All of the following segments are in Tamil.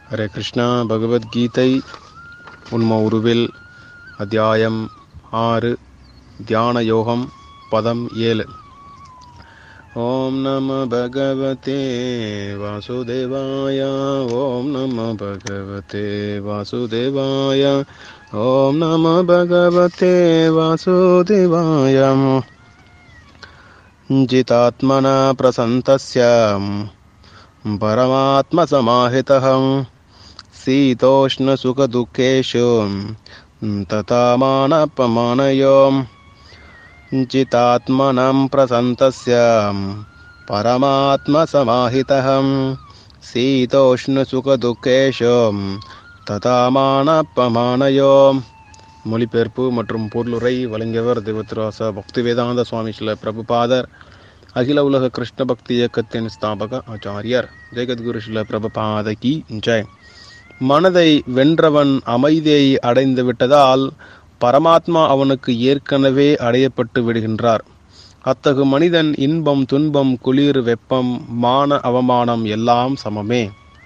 ஹரே கிருஷ்ணா பகவத்கீதை உண்ம உருவில் அத்தியாயம் ஆறு தியான யோகம் பதம் ஏழு ஓம் நம பகவதே வாசுதேவாய ஓம் நம பகவதே வாசுதேவாய ஓம் நம பகவதே வாசுதேவாய जितात्मना प्रसन्तस्य परमात्मसमाहितः शीतोष्णसुखदुःखेषु तथा मानपमानयो जितात्मनं प्रसन्तस्य परमात्मसमाहितः शीतोष्णசுகதுக்கேஷு ததா மானப்பமானயோ மொழிபெயர்ப்பு மற்றும் பொருளுரை வழங்கியவர் தேவத்ராச பக்தி வேதாந்த சுவாமி சில பிரபுபாதர் அகில உலக கிருஷ்ண பக்தி இயக்கத்தின் ஸ்தாபக ஆச்சாரியர் ஜெகத்குரு சில பிரபுபாத கி ஜெய் மனதை வென்றவன் அமைதியை அடைந்து விட்டதால் பரமாத்மா அவனுக்கு ஏற்கனவே அடையப்பட்டு விடுகின்றார் அத்தகு மனிதன் இன்பம் துன்பம் குளிர் வெப்பம் மான அவமானம் எல்லாம் சமமே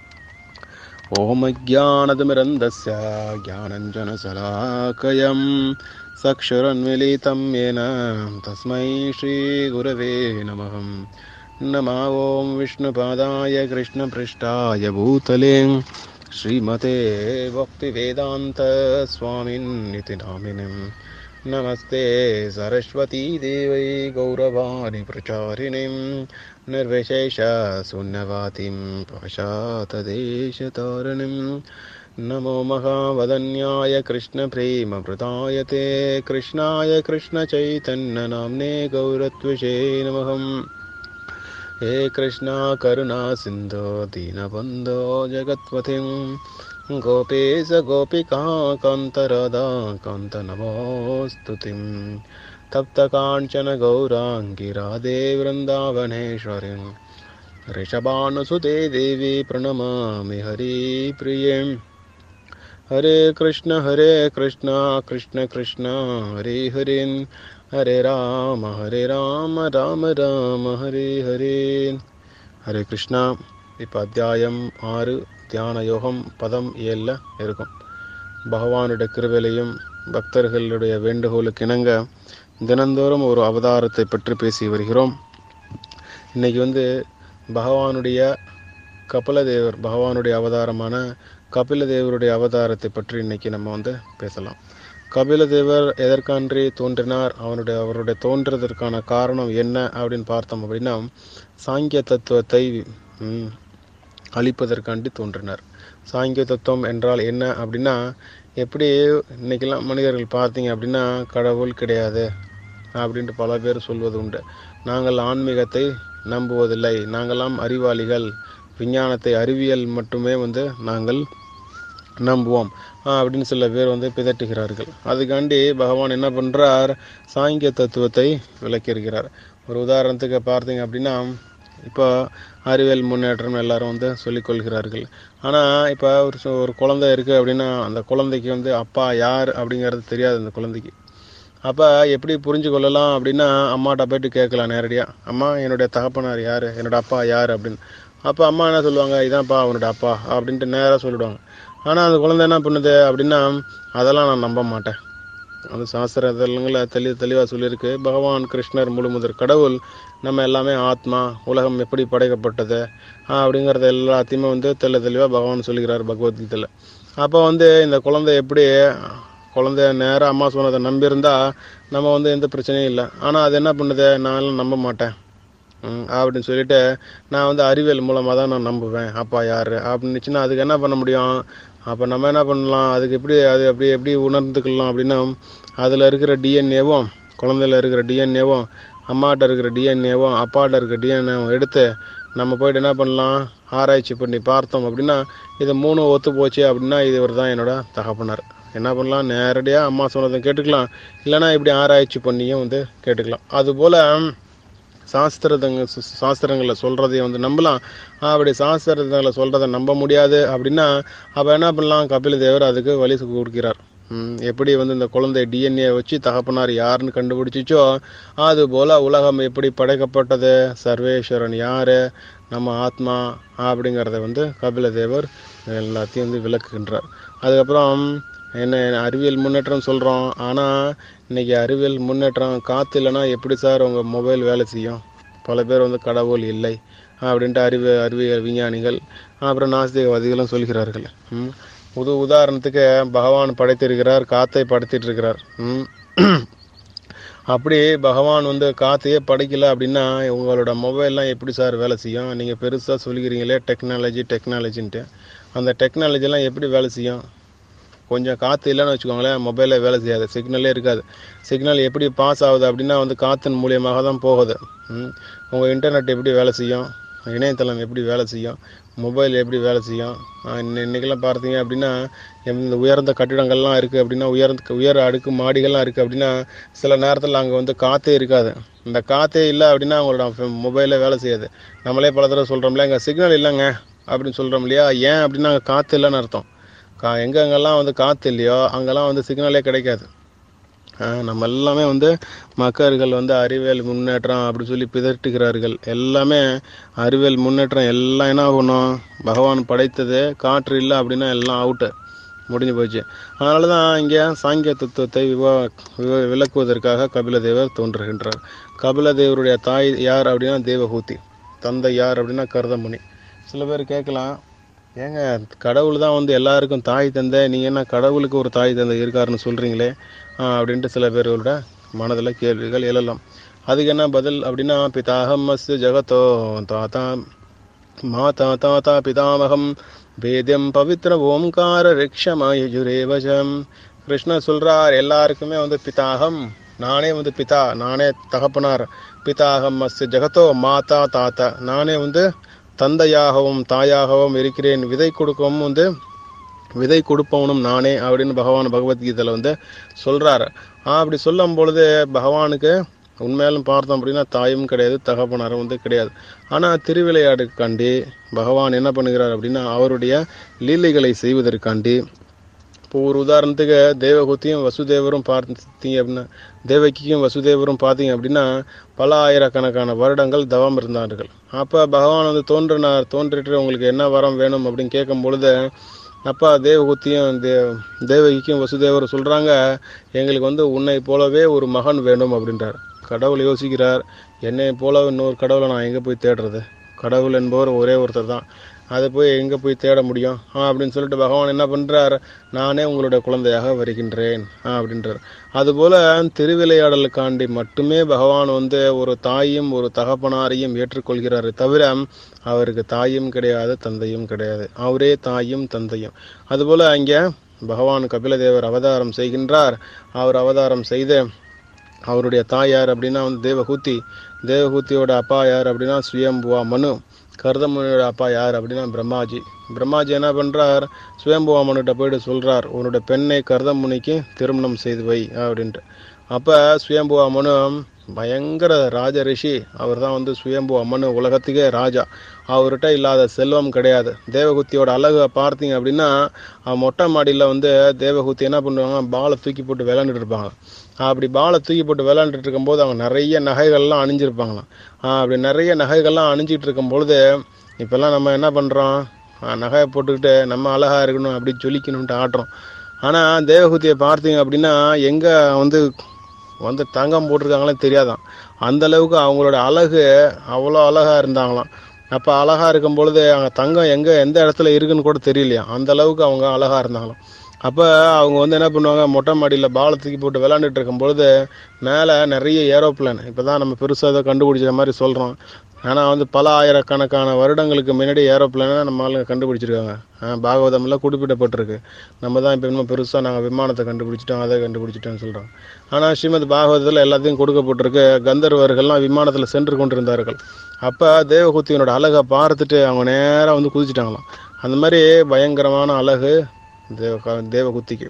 ॐ ज्ञानतिमिरन्दस्य ज्ञानञ्जनशलाकयं सक्षुरन्मिलितं येन तस्मै श्रीगुरवे नमः नमः ॐ विष्णुपादाय कृष्णपृष्ठाय भूतले श्रीमते भक्तिवेदान्तस्वामिन्निति नामिनम् नमस्ते सरस्वतीदेवै गौरवाणि प्रचारिणीं निर्विशेषशून्यवातिं पाशातदेशतारिणीं नमो महावदन्याय कृष्णप्रेमभृताय ते कृष्णाय कृष्णचैतन्यनाम्ने गौरत्विषे नमः हे कृष्णा करुणा सिन्धो दीनबन्धो जगत्पथिं गोपेश गोपिका कान्तराधा कान्तनमोऽस्तु तिं तप्तकाञ्चन गौराङ्गी राधे वृन्दावनेश्वरीं ऋषभानुसुते देवी प्रणमामि हरिप्रिये हरे कृष्ण हरे कृष्ण कृष्ण कृष्ण हरे हरे हरे राम हरे राम राम राम हरे हरे ஹரே கிருஷ்ணா இப்போ அத்தியாயம் ஆறு தியான யோகம் பதம் ஏழில் இருக்கும் பகவானுடைய கிருவிலையும் பக்தர்களுடைய வேண்டுகோளுக்கு இணங்க தினந்தோறும் ஒரு அவதாரத்தை பற்றி பேசி வருகிறோம் இன்னைக்கு வந்து பகவானுடைய கபிலதேவர் பகவானுடைய அவதாரமான கபிலதேவருடைய அவதாரத்தை பற்றி இன்னைக்கு நம்ம வந்து பேசலாம் கபிலதேவர் எதற்கான்றி தோன்றினார் அவனுடைய அவருடைய தோன்றதற்கான காரணம் என்ன அப்படின்னு பார்த்தோம் அப்படின்னா சாங்கிய தத்துவத்தை அழிப்பதற்காண்டி தோன்றினார் சாங்கிய தத்துவம் என்றால் என்ன அப்படின்னா எப்படி இன்னைக்கெல்லாம் மனிதர்கள் பார்த்தீங்க அப்படின்னா கடவுள் கிடையாது அப்படின்ட்டு பல பேர் சொல்வது உண்டு நாங்கள் ஆன்மீகத்தை நம்புவதில்லை நாங்களாம் அறிவாளிகள் விஞ்ஞானத்தை அறிவியல் மட்டுமே வந்து நாங்கள் நம்புவோம் அப்படின்னு சில பேர் வந்து பிதட்டுகிறார்கள் அதுக்காண்டி பகவான் என்ன பண்ணுறார் சாங்கிய தத்துவத்தை விளக்கியிருக்கிறார் ஒரு உதாரணத்துக்கு பார்த்தீங்க அப்படின்னா இப்போ அறிவியல் முன்னேற்றம் எல்லாரும் வந்து சொல்லிக்கொள்கிறார்கள் ஆனால் இப்போ ஒரு ஒரு குழந்தை இருக்குது அப்படின்னா அந்த குழந்தைக்கு வந்து அப்பா யார் அப்படிங்கிறது தெரியாது அந்த குழந்தைக்கு அப்போ எப்படி புரிஞ்சு கொள்ளலாம் அப்படின்னா அம்மாட்ட போயிட்டு கேட்கலாம் நேரடியாக அம்மா என்னுடைய தகப்பனார் யார் என்னோட அப்பா யார் அப்படின்னு அப்போ அம்மா என்ன சொல்லுவாங்க இதான்ப்பா அவனோட அப்பா அப்படின்ட்டு நேராக சொல்லிடுவாங்க ஆனால் அந்த குழந்தை என்ன பண்ணுது அப்படின்னா அதெல்லாம் நான் நம்ப மாட்டேன் அந்த சாஸ்திரங்களை தெளி தெளிவாக சொல்லியிருக்கு பகவான் கிருஷ்ணர் முழு முதற் கடவுள் நம்ம எல்லாமே ஆத்மா உலகம் எப்படி படைக்கப்பட்டது அப்படிங்கிறத எல்லாத்தையுமே வந்து தெல்ல தெளிவாக பகவான் சொல்லுகிறார் பகவத்கீதையில் அப்போ வந்து இந்த குழந்தை எப்படி குழந்தை நேராக அம்மா சொன்னதை நம்பியிருந்தா நம்ம வந்து எந்த பிரச்சனையும் இல்லை ஆனால் அது என்ன பண்ணுது நான் நம்ப மாட்டேன் அப்படின்னு சொல்லிட்டு நான் வந்து அறிவியல் மூலமாக தான் நான் நம்புவேன் அப்பா யார் அப்படின்னுச்சுன்னா அதுக்கு என்ன பண்ண முடியும் அப்போ நம்ம என்ன பண்ணலாம் அதுக்கு எப்படி அது அப்படி எப்படி உணர்ந்துக்கலாம் அப்படின்னா அதில் இருக்கிற டிஎன்ஏவும் குழந்தையில இருக்கிற டிஎன்ஏவும் அம்மாட்ட இருக்கிற டிஎன்ஏவும் அப்பாட்ட இருக்கிற டிஎன்ஏவும் எடுத்து நம்ம போயிட்டு என்ன பண்ணலாம் ஆராய்ச்சி பண்ணி பார்த்தோம் அப்படின்னா இது மூணு ஒத்து போச்சு அப்படின்னா இது இவர் தான் என்னோட தகப்பனார் என்ன பண்ணலாம் நேரடியாக அம்மா சொன்னதை கேட்டுக்கலாம் இல்லைனா இப்படி ஆராய்ச்சி பண்ணியும் வந்து கேட்டுக்கலாம் அதுபோல் சாஸ்திரதங்க சாஸ்திரங்களில் சொல்கிறதையும் வந்து நம்பலாம் அப்படி சாஸ்திரங்களை சொல்கிறத நம்ப முடியாது அப்படின்னா அப்போ என்ன பண்ணலாம் கபில தேவர் அதுக்கு வழி கொடுக்கிறார் ம், எப்படி வந்து இந்த குழந்தை டிஎன்ஏ வச்சு தகப்பனார் யாருன்னு கண்டுபிடிச்சிச்சோ அது போல உலகம் எப்படி படைக்கப்பட்டது சர்வேஸ்வரன் யாரு நம்ம ஆத்மா அப்படிங்கிறத வந்து கபில தேவர் எல்லாத்தையும் வந்து விளக்குகின்றார் அதுக்கப்புறம் என்ன அறிவியல் முன்னேற்றம் சொல்கிறோம் ஆனால் இன்னைக்கு அறிவியல் முன்னேற்றம் காற்று இல்லைன்னா எப்படி சார் உங்கள் மொபைல் வேலை செய்யும் பல பேர் வந்து கடவுள் இல்லை அப்படின்ட்டு அறிவு அறிவியல் விஞ்ஞானிகள் அப்புறம் நாஸ்திகவாதிகளும் சொல்கிறார்கள் ம். உது உதாரணத்துக்கு பகவான் படைத்திருக்கிறார் காத்தை படைத்திட்டு இருக்கிறார் ம். அப்படி பகவான் வந்து காத்தையே படைக்கல அப்படின்னா உங்களோட மொபைல்லாம் எப்படி சார் வேலை செய்யும் நீங்கள் பெருசாக சொல்லிக்கிறீங்களே டெக்னாலஜி டெக்னாலஜின்ட்டு அந்த டெக்னாலஜிலாம் எப்படி வேலை செய்யும் கொஞ்சம் காற்று இல்லைன்னு வச்சுக்கோங்களேன் மொபைலில் வேலை செய்யாது சிக்னலே இருக்காது சிக்னல் எப்படி பாஸ் ஆகுது அப்படின்னா வந்து காற்றின் மூலியமாக தான் போகுது ம். உங்கள் இன்டர்நெட் எப்படி வேலை செய்யும் இணையதளம் எப்படி வேலை செய்யும் மொபைல் எப்படி வேலை செய்யும் ஆஹ் இன்ன- இன்னைக்கெல்லாம் பார்த்தீங்க அப்படின்னா இந்த உயர்ந்த கட்டிடங்கள்லாம் இருக்குது அப்படின்னா உயர்ந்த உயர் அடுக்கு மாடிகள்லாம் இருக்குது அப்படின்னா சில நேரத்தில் அங்கே வந்து காற்றே இருக்காது இந்த காற்றே இல்லை அப்படின்னா அவங்களோட மொபைலில் வேலை செய்யாது நம்மளே பல தடவை சொல்கிறோம்ல இங்கே சிக்னல் இல்லைங்க அப்படின்னு சொல்கிறோம் இல்லையா ஏன் அப்படின்னா அங்கே காற்று இல்லைன்னு அர்த்தம் கா எங்கெங்கெல்லாம் வந்து காற்று இல்லையோ அங்கெல்லாம் வந்து சிக்னலே கிடைக்காது ஆஹ் நம்ம எல்லாமே வந்து மக்கள்கள் வந்து அறிவியல் முன்னேற்றம் அப்படி சொல்லி பிதற்றுகிறார்கள் எல்லாமே அறிவியல் முன்னேற்றம் எல்லாம் என்ன பண்ணும் பகவான் படைத்தது காற்று இல்லை அப்படின்னா எல்லாம் அவுட்டு முடிஞ்சு போச்சு அதனால தான் இங்கே சாங்கிய தத்துவத்தை விவா விவ- விளக்குவதற்காக கபிலதேவர் தோன்றுகின்றார் கபிலதேவருடைய தாய் யார் அப்படின்னா தேவஹூதி தந்தை யார் அப்படின்னா கருதமுனி சில பேர் கேட்கலாம் ஏங்க கடவுள் தான் வந்து எல்லாருக்கும் தாய் தந்தை நீங்கள் என்ன கடவுளுக்கு ஒரு தாய் தந்தை இருக்காருன்னு சொல்கிறீங்களே அப்படின்ட்டு சில பேரோட மனதில் கேள்விகள் எழலாம் அதுக்கு என்ன பதில் அப்படின்னா பிதாகம் அஸ்ய ஜகத்தோ தாத்தா மாதா தாத்தா பிதாமகம் வேதம் பவித்ர ஓம்கார ரிக்ஷமயுரேவசம் கிருஷ்ணர் சொல்றார் எல்லாருக்குமே வந்து பிதாகம் நானே வந்து பிதா நானே தகப்பனார் பிதாகம் அஸ்ய ஜகத்தோ மாதா தாத்தா நானே வந்து தந்தையாகவும் தாயாகவும் இருக்கிறேன் விதை கொடுக்கவும் வந்து விதை கொடுப்பவனும் நானே அப்படின்னு பகவான் பகவத்கீதையில் வந்து சொல்றாரு அப்படி சொல்லும் பொழுது பகவானுக்கு உண்மையாலும் பார்த்தோம் அப்படின்னா தாயும் கிடையாது தகப்பனாரும் வந்து கிடையாது ஆனால் திருவிளையாடுக்காண்டி பகவான் என்ன பண்ணுகிறார் அப்படின்னா அவருடைய லீலைகளை செய்வதற்காண்டி இப்போ ஒரு உதாரணத்துக்கு தேவகுத்தியும் வசுதேவரும் பார்த்தீங்க அப்படின்னா தேவகியும் வசுதேவரும் பார்த்தீங்க அப்படின்னா பல ஆயிரக்கணக்கான வருடங்கள் தவம் இருந்தார்கள் அப்போ பகவான் வந்து தோன்றினார் தோன்றிட்டு உங்களுக்கு என்ன வரம் வேணும் அப்படின்னு கேட்கும் பொழுது அப்பா தேவகுத்தியும் தே தேவகிக்கும் வசுதேவரும் சொல்கிறாங்க எங்களுக்கு வந்து உன்னை போலவே ஒரு மகன் வேணும் அப்படின்றார் கடவுள் யோசிக்கிறார் என்னை போல இன்னொரு கடவுளை நான் எங்கே போய் தேடுறது கடவுள் என்பவர் ஒரே ஒருத்தர் தான் அதை போய் எங்கே போய் தேட முடியும் ஆ அப்படின்னு சொல்லிட்டு பகவான் என்ன பண்ணுறார் நானே உங்களுடைய குழந்தையாக வருகின்றேன் ஆ அப்படின்றார் அதுபோல் திருவிளையாடலுக்காண்டி மட்டுமே பகவான் வந்து ஒரு தாயும் ஒரு தகப்பனாரையும் ஏற்றுக்கொள்கிறாரே தவிர அவருக்கு தாயும் கிடையாது தந்தையும் கிடையாது அவரே தாயும் தந்தையும் அதுபோல் அங்கே பகவான் கபிலதேவர் அவதாரம் செய்கின்றார் அவர் அவதாரம் செய்து அவருடைய தாய் யார் அப்படின்னா வந்து தேவஹூதி தேவஹூதியோட அப்பா யார் அப்படின்னா சுயம்புவா மனு கருதமுனியோட அப்பா யார் அப்படின்னா பிரம்மாஜி பிரம்மாஜி என்ன பண்றார் சுயம்புவா மனுகிட்ட போயிட்டு சொல்றார் உன்னோட பெண்ணை கருதமுனிக்கு திருமணம் செய்து வை அப்படின்ட்டு அப்ப சுயம்புவா மனு பயங்கர ராஜ ரிஷி அவர் தான் வந்து சுயம்புவா மனு உலகத்துக்கே ராஜா அவர்கிட்ட இல்லாத செல்வம் கிடையாது தேவகுத்தியோட அழகை பார்த்தீங்க அப்படின்னா அவன் மொட்டை மாடியில் வந்து தேவகுத்தி என்ன பண்ணுவாங்க பாலை தூக்கி போட்டு விளையாண்டுட்டு இருப்பாங்க அப்படி பாலை தூக்கி போட்டு விளையாண்டுட்டு இருக்கும்போது அவங்க நிறைய நகைகள்லாம் அணிஞ்சிருப்பாங்களாம் ஆஹ் அப்படி நிறைய நகைகள்லாம் அணிஞ்சிட்டு இருக்கும் பொழுது இப்போல்லாம் நம்ம என்ன பண்ணுறோம் நகையை போட்டுக்கிட்டு நம்ம அழகாக இருக்கணும் அப்படி ஜொலிக்கணும்ட்டு ஆடுறோம் ஆனால் தேவகுத்தியை பார்த்தீங்க அப்படின்னா எங்கே வந்து வந்து தங்கம் போட்டிருக்காங்களே தெரியாதான் அந்த அளவுக்கு அவங்களோட அழகு அவ்வளோ அழகாக இருந்தாங்களாம் அப்போ அழகாக இருக்கும் பொழுது அங்கே தங்கம் எங்கே எந்த இடத்துல இருக்குன்னு கூட தெரியலையா அந்த அளவுக்கு அவங்க அழகாக இருந்தாங்களாம் அப்போ அவங்க வந்து என்ன பண்ணுவாங்க மொட்டை மாடியில் பாலை தூக்கி போட்டு விளாண்டுட்டு இருக்கும் பொழுது மேலே நிறைய ஏரோப்ளேன் இப்போ தான் நம்ம பெருசாக ஏதோ கண்டுபிடிச்ச மாதிரி சொல்கிறோம் ஆனால் வந்து பல ஆயிரக்கணக்கான வருடங்களுக்கு முன்னாடி ஏரோப்ளேனை நம்ம ஆளுங்க கண்டுபிடிச்சிருக்காங்க ஆஹ் பாகவதம்லாம் குறிப்பிடப்பட்டிருக்கு நம்ம தான் இப்போ இன்னும் பெருசாக நாங்கள் விமானத்தை கண்டுபிடிச்சிட்டோம் அதை கண்டுபிடிச்சிட்டோம்னு சொல்கிறோம் ஆனால் ஸ்ரீமத் பாகவதத்தில் எல்லாத்தையும் கொடுக்கப்பட்டிருக்கு கந்தர்வர்கள்லாம் விமானத்தில் சென்று கொண்டிருந்தார்கள் அப்போ தேவகுத்தியனோட அழகை பார்த்துட்டு அவங்க நேராக வந்து குதிச்சிட்டாங்களாம் அந்த மாதிரி பயங்கரமான அழகு தேவ தேவகுத்திக்கு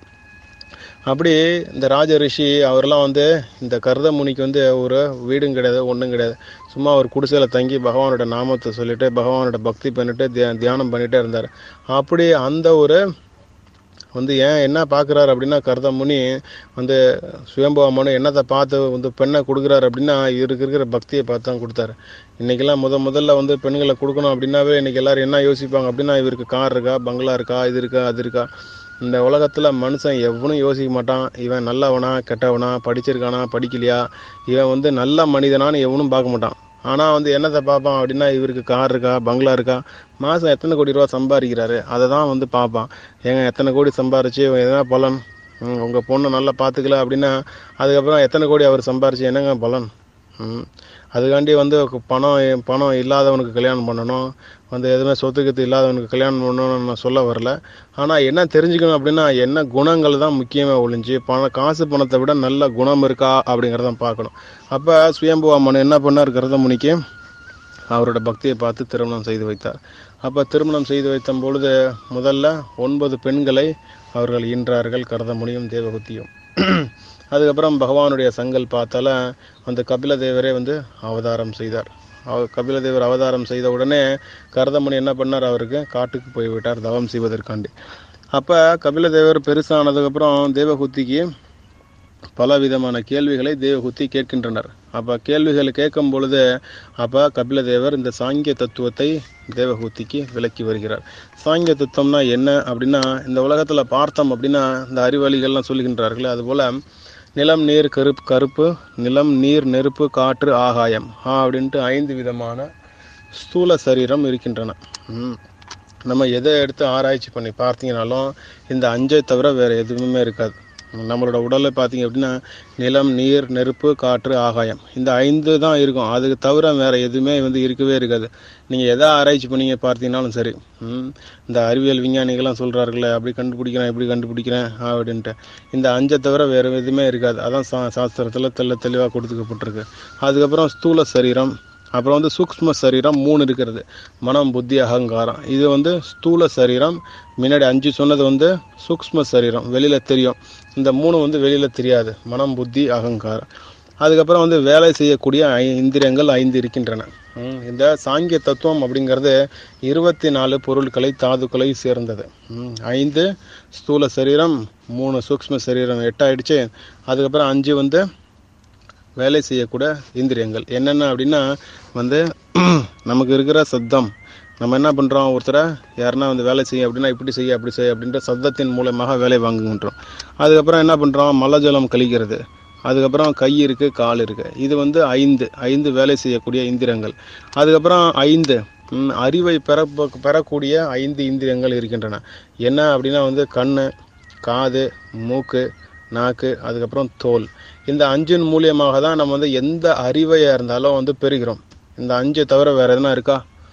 அப்படி இந்த ராஜ ரிஷி அவரெல்லாம் வந்து இந்த கருத முனிக்கு வந்து ஒரு வீடும் கிடையாது ஒன்றும் கிடையாது சும்மா ஒரு குடிசையில் தங்கி பகவானோட நாமத்தை சொல்லிட்டு பகவானோட பக்தி பண்ணிட்டு தியா தியானம் பண்ணிட்டே இருந்தார் அப்படி அந்த ஒரு வந்து ஏன் என்ன பார்க்குறாரு அப்படின்னா கருத முனி வந்து சுயம்புவ மனு என்னத்தை பார்த்து வந்து பெண்ணை கொடுக்குறாரு அப்படின்னா இவருக்கு இருக்கிற பக்தியை பார்த்து தான் கொடுத்தாரு இன்றைக்கெல்லாம் முத முதல்ல வந்து பெண்களை கொடுக்கணும் அப்படின்னாவே இன்றைக்கி எல்லாரும் என்ன யோசிப்பாங்க அப்படின்னா இவருக்கு கார் இருக்கா பங்களா இருக்கா இது இருக்கா அது இருக்கா இந்த உலகத்தில் மனுஷன் எவனும் யோசிக்க மாட்டான் இவன் நல்லவனா கெட்டவனா படிச்சிருக்கானா படிக்கலையா இவன் வந்து நல்ல மனிதனான்னு எவனும் பார்க்க மாட்டான் ஆனால் வந்து என்னத்தை பார்ப்பான் அப்படின்னா இவருக்கு கார் இருக்கா பங்களா இருக்கா மாதம் எத்தனை கோடி ரூபா சம்பாதிக்கிறாரு அதை தான் வந்து பார்ப்பான் ஏங்க எத்தனை கோடி சம்பாரிச்சு எதனா பலன் ம், உங்க பொண்ணை நல்லா பார்த்துக்கல அப்படின்னா அதுக்கப்புறம் எத்தனை கோடி அவர் சம்பாரிச்சு என்னங்க பலன் ம் அதுக்காண்டி வந்து பணம் பணம் இல்லாதவனுக்கு கல்யாணம் பண்ணணும் வந்து எதுவுமே சொத்துக்கத்து இல்லாதவனுக்கு கல்யாணம் பண்ணணும்னு நான் சொல்ல வரல ஆனால் என்ன தெரிஞ்சுக்கணும் அப்படின்னா என்ன குணங்கள் தான் முக்கியமாக ஒழிஞ்சு பணம் காசு பணத்தை விட நல்ல குணம் இருக்கா அப்படிங்கிறத பார்க்கணும் அப்போ சுயம்புவா மனு என்ன பண்ணார் கருதமுனிக்கு அவரோட பக்தியை பார்த்து திருமணம் செய்து வைத்தார் அப்போ திருமணம் செய்து வைத்த பொழுது முதல்ல ஒன்பது பெண்களை அவர்கள் ஈன்றார்கள் கரதமுனியும் தேவகுத்தியும் அதுக்கப்புறம் பகவானுடைய சங்கல்பாத்தால அந்த கபில தேவரே வந்து அவதாரம் செய்தார் அவ கபில தேவர் அவதாரம் செய்த உடனே கரதமுனி என்ன பண்ணார் அவருக்கு காட்டுக்கு போய்விட்டார் தவம் செய்வதற்காண்டி அப்போ கபில தேவர் பெருசானதுக்கப்புறம் தேவகுத்திக்கு பல விதமான கேள்விகளை தேவகுத்தி கேட்கின்றனர் அப்ப கேள்விகளை கேட்கும் பொழுது அப்ப கபிலதேவர் இந்த சாங்கிய தத்துவத்தை தேவகூத்திக்கு விளக்கி வருகிறார் சாங்கிய தத்துவம்னா என்ன அப்படின்னா இந்த உலகத்துல பார்த்தோம் அப்படின்னா இந்த அறிவாளிகள்லாம் சொல்லுகின்றார்களே அதுபோல நிலம் நீர் கருப்பு கருப்பு நிலம் நீர் நெருப்பு காற்று ஆகாயம் ஆ அப்படின்ட்டு ஐந்து விதமான ஸ்தூல சரீரம் இருக்கின்றன ம். நம்ம எதை எடுத்து ஆராய்ச்சி பண்ணி பார்த்தீங்கனாலும் இந்த அஞ்சை தவிர வேற எதுவுமே இருக்காது நம்மளோட உடலை பார்த்தீங்க அப்படின்னா நிலம் நீர் நெருப்பு காற்று ஆகாயம் இந்த ஐந்து தான் இருக்கும் அதுக்கு தவிர வேற எதுவுமே வந்து இருக்கவே இருக்காது நீங்கள் எதை ஆராய்ச்சி பண்ணீங்க பார்த்தீங்கன்னாலும் சரி ம், இந்த அறிவியல் விஞ்ஞானிகள்லாம் சொல்கிறார்களே அப்படி கண்டுபிடிக்கிறேன் இப்படி கண்டுபிடிக்கிறேன் அப்படின்ட்டு இந்த அஞ்சை தவிர வேறு எதுவுமே இருக்காது அதான் சா சாஸ்திரத்தில் தெள்ள தெளிவாக கொடுத்துக்கப்பட்டிருக்கு அதுக்கப்புறம் ஸ்தூல சரீரம் அப்புறம் வந்து சூக்ஷ்ம சரீரம் மூணு இருக்கிறது மனம் புத்தி அகங்காரம் இது வந்து ஸ்தூல சரீரம் முன்னாடி அஞ்சு சொன்னது வந்து சூக்ஷ்ம சரீரம் வெளியில தெரியும் இந்த மூணு வந்து வெளியில தெரியாது மனம் புத்தி அகங்காரம் அதுக்கப்புறம் வந்து வேலை செய்யக்கூடிய ஐ இந்திரியங்கள் ஐந்து இருக்கின்றன ம், இந்த சாங்கிய தத்துவம் அப்படிங்கிறது இருபத்தி நாலு பொருட்களை தாதுக்களை சேர்ந்தது ம், ஐந்து ஸ்தூல சரீரம் மூணு சூக்ஷ்ம சரீரம் எட்டாயிடுச்சு அதுக்கப்புறம் அஞ்சு வந்து வேலை செய்யக்கூடிய இந்திரியங்கள் என்னென்ன அப்படின்னா வந்து நமக்கு இருக்கிற சத்தம் நம்ம என்ன பண்ணுறோம் ஒருத்தரை யாருன்னா வந்து வேலை செய்ய அப்படின்னா இப்படி செய்ய அப்படி செய்ய அப்படின்ற சத்தத்தின் மூலமாக வேலை வாங்குகின்றோம் அதுக்கப்புறம் என்ன பண்ணுறோம் மலஜலம் கழிக்கிறது அதுக்கப்புறம் கை இருக்கு கால் இருக்கு இது வந்து ஐந்து ஐந்து வேலை செய்யக்கூடிய இந்திரங்கள் அதுக்கப்புறம் ஐந்து ம், அறிவை பெற பெறக்கூடிய ஐந்து இந்திரியங்கள் இருக்கின்றன என்ன அப்படின்னா வந்து கண்ணு காது மூக்கு நாக்கு அதுக்கப்புறம் தோல் இந்த அஞ்சின் மூலியமாக தான் நம்ம வந்து எந்த அறிவையாக இருந்தாலும் வந்து பெறுகிறோம் இந்த அஞ்சை தவிர வேற எதனா இருக்கா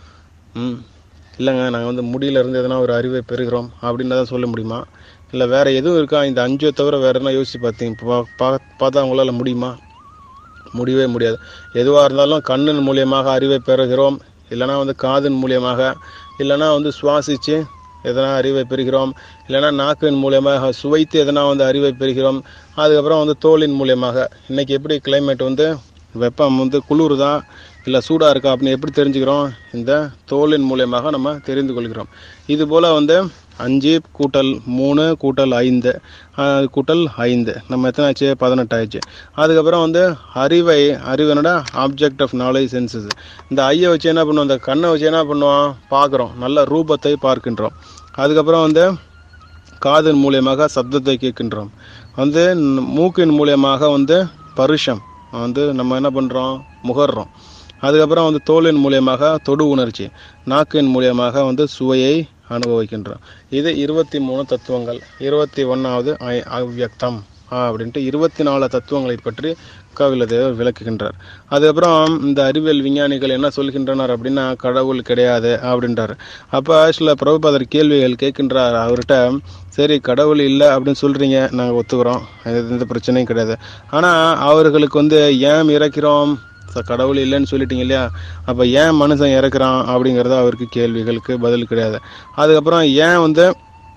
ம் இல்லைங்க நாங்கள் வந்து முடியில இருந்து எதனா ஒரு அறிவை பெறுகிறோம் அப்படின்னு தான் சொல்ல முடியுமா இல்லை வேற எதுவும் இருக்கா இந்த அஞ்சை தவிர வேற எதனா யோசிச்சு பார்த்தீங்க பா- பா- பார்த்தா உங்களால முடியுமா முடியவே முடியாது எதுவாக இருந்தாலும் கண்ணின் மூலியமாக அறிவை பெறுகிறோம் இல்லைனா வந்து காதின் மூலியமாக இல்லைனா வந்து சுவாசித்து எதனா அறிவை பெறுகிறோம் இல்லைனா நாக்கின் மூலியமாக சுவைத்து எதனா வந்து அறிவை பெறுகிறோம் அதுக்கப்புறம் வந்து தோலின் மூலியமாக இன்னைக்கு எப்படி கிளைமேட் வந்து வெப்பம் வந்து குளிர் தான் இல்லை சூடாக இருக்கா அப்படின்னு எப்படி தெரிஞ்சுக்கிறோம் இந்த தோலின் மூலியமாக நம்ம தெரிந்து கொள்கிறோம் இது போல் வந்து அஞ்சு கூட்டல் மூணு கூட்டல் ஐந்து ஆஹ், கூட்டல் ஐந்து நம்ம எத்தனை ஆச்சு பதினெட்டு ஆயிடுச்சு அதுக்கப்புறம் வந்து அறிவை அறிவனோட ஆப்ஜெக்ட் ஆஃப் நாலேஜ் சென்சஸ் இந்த ஐயை வச்சு என்ன பண்ணுவோம் இந்த கண்ணை வச்சு என்ன பண்ணுவோம் பார்க்குறோம் நல்ல ரூபத்தை பார்க்கின்றோம் அதுக்கப்புறம் வந்து காதின் மூலியமாக சப்தத்தை கேட்கின்றோம் வந்து ந- மூக்கின் மூலியமாக வந்து பருஷம் வந்து நம்ம என்ன பண்ணுறோம் முகர்றோம் அதுக்கப்புறம் வந்து தோலின் மூலியமாக தொடு உணர்ச்சி நாக்கின் மூலியமாக வந்து சுவையை அனுபவிக்கின்றோம் இது இருபத்தி மூணு தத்துவங்கள் இருபத்தி ஒன்றாவது அவ்யக்தம் ஆ, அப்படின்ட்டு இருபத்தி நாலு தத்துவங்களை பற்றி கபிலதேவர் விளக்குகின்றார் அதுக்கப்புறம் இந்த அறிவியல் விஞ்ஞானிகள் என்ன சொல்கின்றனர் அப்படின்னா கடவுள் கிடையாது அப்படின்றார் அப்போ சில பிரபுபாதர் கேள்விகள் கேட்கின்றார் அவர்கிட்ட சரி கடவுள் இல்லை அப்படின்னு சொல்றீங்க நாங்கள் ஒத்துக்கிறோம் இது எந்த பிரச்சனையும் கிடையாது ஆனால் அவர்களுக்கு வந்து ஏன் இறக்கிறோம் ச- கடவுள் இல்லைன்னு சொல்லிட்டீங்க இல்லையா அப்போ ஏன் மனுஷன் இறக்குறான் அப்படிங்கிறது அவருக்கு கேள்விகளுக்கு பதில் கிடையாது அதுக்கப்புறம் ஏன் வந்து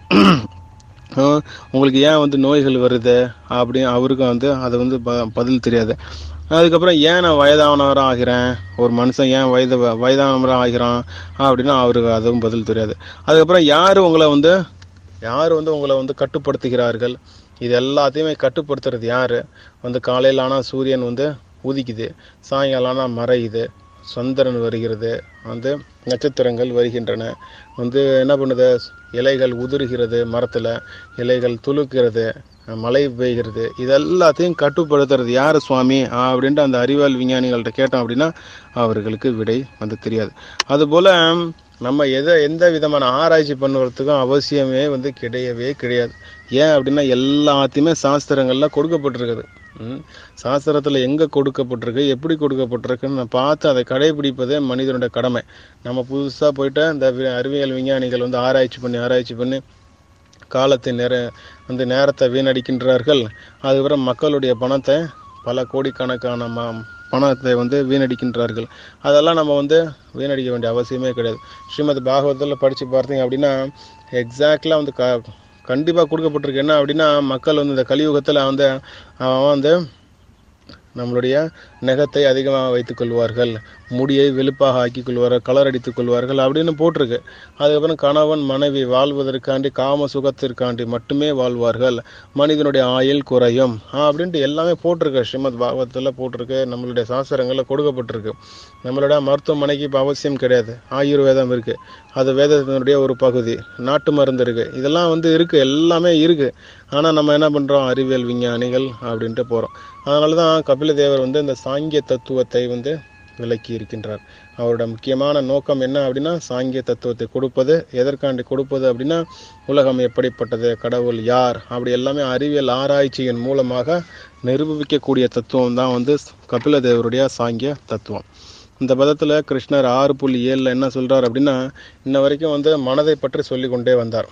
ஹம், உங்களுக்கு ஏன் வந்து நோய்கள் வருது அப்படின்னு அவருக்கும் வந்து அது வந்து ப- பதில் தெரியாது அதுக்கப்புறம் ஏன் நான் வயதானவராக ஆகிறேன் ஒரு மனுஷன் ஏன் வயது வயதானவராக ஆகிறான் அப்படின்னா அவருக்கு அதுவும் பதில் தெரியாது அதுக்கப்புறம் யார் உங்களை வந்து யார் வந்து உங்களை வந்து கட்டுப்படுத்துகிறார்கள் இது எல்லாத்தையுமே கட்டுப்படுத்துறது யாரு வந்து காலையில் ஆனால் சூரியன் வந்து உதிக்குது சாயங்காலம் ஆனால் மறையுது சந்திரன் வருகிறது வந்து நட்சத்திரங்கள் வருகின்றன வந்து என்ன பண்ணுது இலைகள் உதிர்கிறது மரத்தில் இலைகள் துளுக்கிறது மழை பெய்கிறது இது எல்லாத்தையும் கட்டுப்படுத்துறது யார் சுவாமி அப்படின்ட்டு அந்த அறிவியல் விஞ்ஞானிகள்கிட்ட கேட்டோம் அப்படின்னா அவர்களுக்கு விடை வந்து தெரியாது அதுபோல் நம்ம எதை எந்த விதமான ஆராய்ச்சி பண்ணுறதுக்கும் அவசியமே வந்து கிடையவே கிடையாது ஏன் அப்படின்னா எல்லாத்தையுமே சாஸ்திரங்களில் கொடுக்கப்பட்டிருக்குது ம். சாஸ்திரத்தில் எங்கே கொடுக்கப்பட்டிருக்கு எப்படி கொடுக்கப்பட்டிருக்குன்னு நான் பார்த்து அதை கடைபிடிப்பதே மனிதனுடைய கடமை நம்ம புதுசாக போயிட்டு இந்த வி- அறிவியல் விஞ்ஞானிகள் வந்து ஆராய்ச்சி பண்ணி ஆராய்ச்சி பண்ணி காலத்தை நேர வந்து நேரத்தை வீணடிக்கின்றார்கள் அதுக்கப்புறம் மக்களுடைய பணத்தை பல கோடிக்கணக்கான ம பணத்தை வந்து வீணடிக்கின்றார்கள் அதெல்லாம் நம்ம வந்து வீணடிக்க வேண்டிய அவசியமே கிடையாது ஸ்ரீமத் பாகவதத்தில் படித்து பார்த்தீங்க அப்படின்னா எக்ஸாக்ட்லாக வந்து க கண்டிப்பாக கொடுக்கப்பட்டிருக்கு என்ன அப்படின்னா மக்கள் வந்து இந்த கலியுகத்தில் வந்து அவன் வந்து நம்மளுடைய நகத்தை அதிகமாக வைத்துக் கொள்வார்கள் முடியை வெளுப்பாக ஆக்கிக் கொள்வார்கள் கலர் அடித்துக் கொள்வார்கள் அப்படின்னு போட்டிருக்கு அதுக்கப்புறம் கணவன் மனைவி வாழ்வதற்காண்டி காம சுகத்திற்காண்டி மட்டுமே வாழ்வார்கள் மனிதனுடைய ஆயுள் குறையும் ஆ, அப்படின்ட்டு எல்லாமே போட்டிருக்கு ஸ்ரீமத் பாகவத்தில் போட்டிருக்கு நம்மளுடைய சாஸ்திரங்களில் கொடுக்கப்பட்டிருக்கு நம்மளோட மருத்துவமனைக்கு இப்போ அவசியம் கிடையாது ஆயுர்வேதம் இருக்கு அது வேதத்தினுடைய ஒரு பகுதி நாட்டு மருந்து இருக்கு இதெல்லாம் வந்து இருக்கு எல்லாமே இருக்கு ஆனால் நம்ம என்ன பண்றோம் அறிவியல் விஞ்ஞானிகள் அப்படின்ட்டு போறோம் அதனால தான் கபில தேவர் வந்து இந்த சாங்கிய தத்துவத்தை வந்து விளக்கி இருக்கின்றார் அவரோட முக்கியமான நோக்கம் என்ன அப்படின்னா சாங்கிய தத்துவத்தை கொடுப்பது எதற்காண்டி கொடுப்பது அப்படின்னா உலகம் எப்படிப்பட்டது கடவுள் யார் அப்படி எல்லாமே அறிவியல் ஆராய்ச்சியின் மூலமாக நிரூபிக்கக்கூடிய தத்துவம் தான் வந்து கபில தேவருடைய சாங்கிய தத்துவம் இந்த பதத்தில் கிருஷ்ணர் ஆறு புள்ளி ஏழில் என்ன சொல்றார் அப்படின்னா இன்ன வரைக்கும் வந்து மனதை பற்றி சொல்லி கொண்டே வந்தார்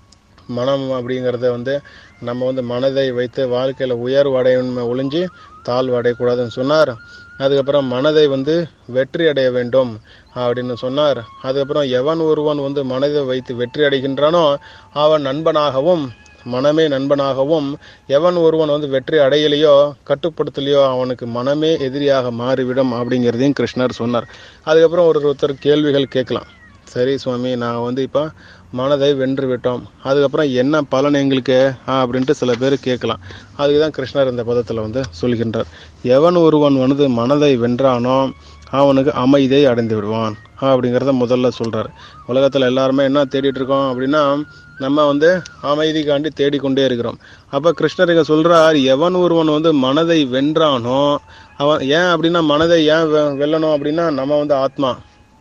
மனம் அப்படிங்கிறத வந்து நம்ம வந்து மனதை வைத்து வாழ்க்கையில் உயர்வு அடையணுமே ஒழிஞ்சு தாழ்வு அடையக்கூடாதுன்னு சொன்னார் அதுக்கப்புறம் மனதை வந்து வெற்றி அடைய வேண்டும் அப்படின்னு சொன்னார் அதுக்கப்புறம் எவன் ஒருவன் வந்து மனதை வைத்து வெற்றி அடைகின்றானோ அவன் நண்பனாகவும் மனமே நண்பனாகவும் எவன் ஒருவன் வந்து வெற்றி அடையலையோ கட்டுப்படுத்தலையோ அவனுக்கு மனமே எதிரியாக மாறிவிடும் அப்படிங்கிறதையும் கிருஷ்ணர் சொன்னார் அதுக்கப்புறம் ஒரு ஒருத்தர் கேள்விகள் கேட்கலாம் சரி சுவாமி நான் வந்து இப்போ மனதை வென்று விட்டோம் அதுக்கப்புறம் என்ன பலன் எங்களுக்கு ஆ, அப்படின்ட்டு சில பேர் கேட்கலாம் அதுக்கு தான் கிருஷ்ணர் இந்த பதத்தில் வந்து சொல்கின்றார் எவன் ஒருவன் வந்து மனதை வென்றானோ அவனுக்கு அமைதியை அடைந்து விடுவான் அப்படிங்கிறத முதல்ல சொல்றார் உலகத்தில் எல்லாருமே என்ன தேடிட்டு இருக்கோம் அப்படின்னா நம்ம வந்து அமைதிக்காண்டி தேடிக்கொண்டே இருக்கிறோம் அப்போ கிருஷ்ணர் இங்க சொல்றார் எவன் ஒருவன் வந்து மனதை வென்றானோ அவன் ஏன் அப்படின்னா மனதை ஏன் வெ- வெல்லணும் அப்படின்னா நம்ம வந்து ஆத்மா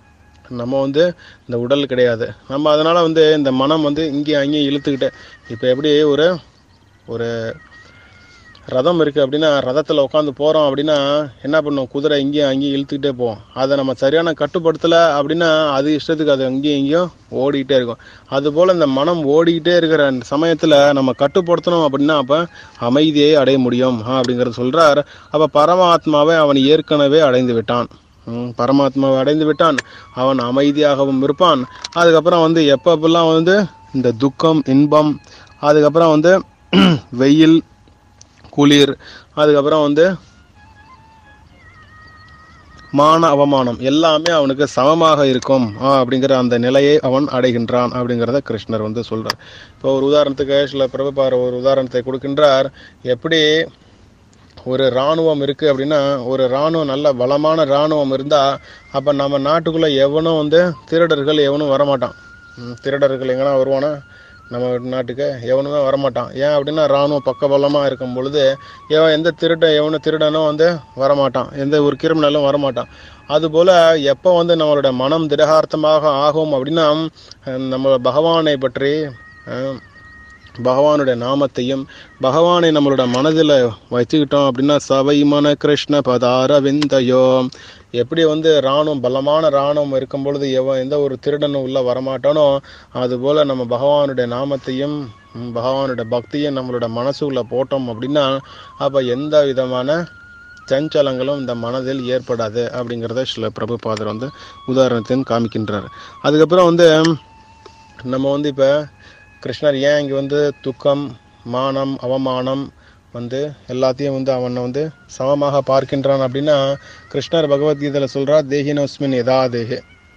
நம்ம வந்து இந்த உடல் கிடையாது நம்ம அதனால வந்து இந்த மனம் வந்து இங்கேயும் அங்கேயும் இழுத்துக்கிட்டு இப்போ எப்படி ஒரு ஒரு ரதம் இருக்கு அப்படின்னா ரதத்தில் உட்காந்து போறோம் அப்படின்னா என்ன பண்ணும் குதிரை இங்கேயும் அங்கேயும் இழுத்துக்கிட்டே போவோம் அதை நம்ம சரியான கட்டுப்படுத்தல அப்படின்னா அது இஷ்டத்துக்கு அது அங்கேயும் இங்கேயும் ஓடிக்கிட்டே இருக்கும் அதுபோல இந்த மனம் ஓடிக்கிட்டே இருக்கிற அந்த சமயத்துல நம்ம கட்டுப்படுத்தணும் அப்படின்னா அப்ப அமைதியை அடைய முடியும் ஆ, அப்படிங்கறது சொல்றார் அப்ப பரமாத்மாவை அவன் ஏற்கனவே அடைந்து விட்டான் ம், பரமாத்மாவை அடைந்து விட்டான் அவன் அமைதியாகவும் இருப்பான் அதுக்கப்புறம் வந்து எப்பப்பெல்லாம் வந்து இந்த துக்கம் இன்பம் அதுக்கப்புறம் வந்து வெயில் குளிர் அதுக்கப்புறம் வந்து மான அவமானம் எல்லாமே அவனுக்கு சமமாக இருக்கும் ஆ, அப்படிங்கிற அந்த நிலையை அவன் அடைகின்றான் அப்படிங்கிறத கிருஷ்ணர் வந்து சொல்றார் இப்போ ஒரு உதாரணத்துக்கு சில பிரபுபார் ஒரு உதாரணத்தை கொடுக்கின்றார் எப்படி ஒரு இராணுவம் இருக்கு அப்படின்னா ஒரு இராணுவம் நல்ல பலமான இராணுவம் இருந்தா அப்ப நம்ம நாட்டுக்குள்ள எவனும் வந்து திருடர்கள் எவனும் வரமாட்டான் ம், திருடர்கள் எங்கன்னா வருவானா நம்ம நாட்டுக்கு எவனுமே வரமாட்டான் ஏன் அப்படின்னா இராணுவம் பக்கபலமா இருக்கும் பொழுது எவன் எந்த திருட எவனும் திருடனும் வந்து வரமாட்டான் எந்த ஒரு கிரிமினலும் வரமாட்டான் அதுபோல எப்போ வந்து நம்மளோட மனம் திடகார்த்தமாக ஆகும் அப்படின்னா அஹ், நம்ம பகவானை பற்றி அஹ், பகவானுடைய நாமத்தையும் பகவானை நம்மளோட மனதில் வச்சுக்கிட்டோம் அப்படின்னா சவை மன கிருஷ்ண பதார விந்தயோ எப்படி வந்து ராணுவம் பலமான ராணுவம் இருக்கும் பொழுது எவன் எந்த ஒரு திருடனும் உள்ள வரமாட்டானோ அதுபோல நம்ம பகவானுடைய நாமத்தையும் ம், பகவானுடைய பக்தியும் நம்மளோட மனசுக்குள்ள போட்டோம் அப்படின்னா அப்ப எந்த விதமான சஞ்சலங்களும் இந்த மனதில் ஏற்படாது அப்படிங்கிறத சில பிரபுபாதர் வந்து உதாரணத்தின் காமிக்கின்றார் அதுக்கப்புறம் வந்து நம்ம வந்து இப்போ கிருஷ்ணர் ஏன் இங்கே வந்து துக்கம் மானம் அவமானம் வந்து எல்லாத்தையும் வந்து அவனை வந்து சமமாக பார்க்கின்றான் அப்படின்னா கிருஷ்ணர் பகவத்கீதையில் சொல்றார் தேகினோஸ்மின் எதா தேகே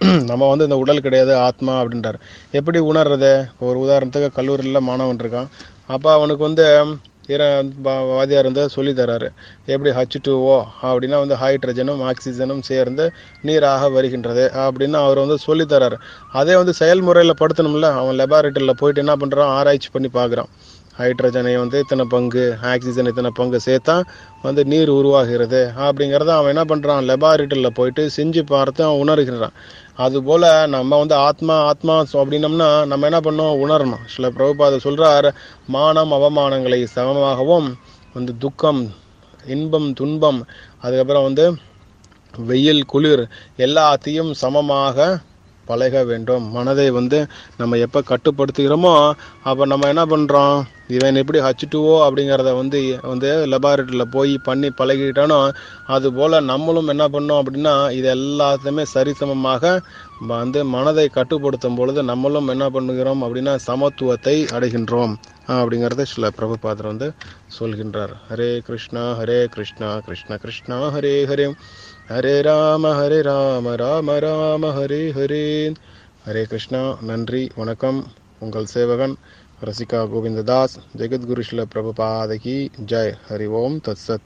நம்ம வந்து இந்த உடல் கிடையாது ஆத்மா அப்படின்றார் எப்படி உணர்றது ஒரு உதாரணத்துக்கு கல்லூரியில் மாணவன் இருக்கான் அப்போ அவனுக்கு வந்து இர பா- வாத்தியார் வந்து சொல்லி தராரு எப்படி ஹச் டூ ஓ அப்படின்னா வந்து ஹைட்ரஜனும் ஆக்சிஜனும் சேர்ந்து நீராக வருகின்றது அப்படின்னு அவர் வந்து சொல்லி தராரு அதே வந்து செயல்முறையில் படுத்தணும்ல அவன் லெபார்ட்டரியில் போயிட்டு என்ன பண்ணுறான் ஆராய்ச்சி பண்ணி பார்க்குறான் ஹைட்ரஜனை வந்து இத்தனை பங்கு ஆக்சிஜன் இத்தனை பங்கு சேர்த்தா வந்து நீர் உருவாகிறது அப்படிங்கிறத அவன் என்ன பண்ணுறான் லெபார்ட்டரியில் போயிட்டு செஞ்சு பார்த்து அவன் உணர்கிறான் அதுபோல் நம்ம வந்து ஆத்மா ஆத்மா சொ- அப்படின்னம்னா நம்ம என்ன பண்ணோம் உணரணும் சில பிரபுபாத சொல்றார் மானம் அவமானங்களை சமமாகவும் வந்து துக்கம் இன்பம் துன்பம் அதுக்கப்புறம் வந்து வெயில் குளிர் எல்லாத்தையும் சமமாக பழக வேண்டும் மனதை வந்து நம்ம எப்போ கட்டுப்படுத்துகிறோமோ அப்போ நம்ம என்ன பண்ணுறோம் இவன் எப்படி ஹச் டூஓ அப்படிங்கிறத வந்து வந்து லெபார்ட்டரியில் போய் பண்ணி பழகிட்டானோ அதுபோல் நம்மளும் என்ன பண்ணோம் அப்படின்னா இது எல்லாத்தையுமே சரிசமமாக வந்து மனதை கட்டுப்படுத்தும் பொழுது நம்மளும் என்ன பண்ணுகிறோம் அப்படின்னா சமத்துவத்தை அடைகின்றோம் அப்படிங்கிறத சில பிரபுபாதர் வந்து சொல்கின்றார் ஹரே கிருஷ்ணா ஹரே கிருஷ்ணா கிருஷ்ண கிருஷ்ணா ஹரே ஹரே ஹரே ராம ஹரே ராம ராம ராம ஹரே ஹரே ஹரே கிருஷ்ணா நன்றி வணக்கம் உங்கள் சேவகன் ரசிகா கோவிந்ததாஸ் ஜெகத்குரு ஸ்ரீல பிரபுபாதகி ஜெய் ஹரி ஓம் தத் சத்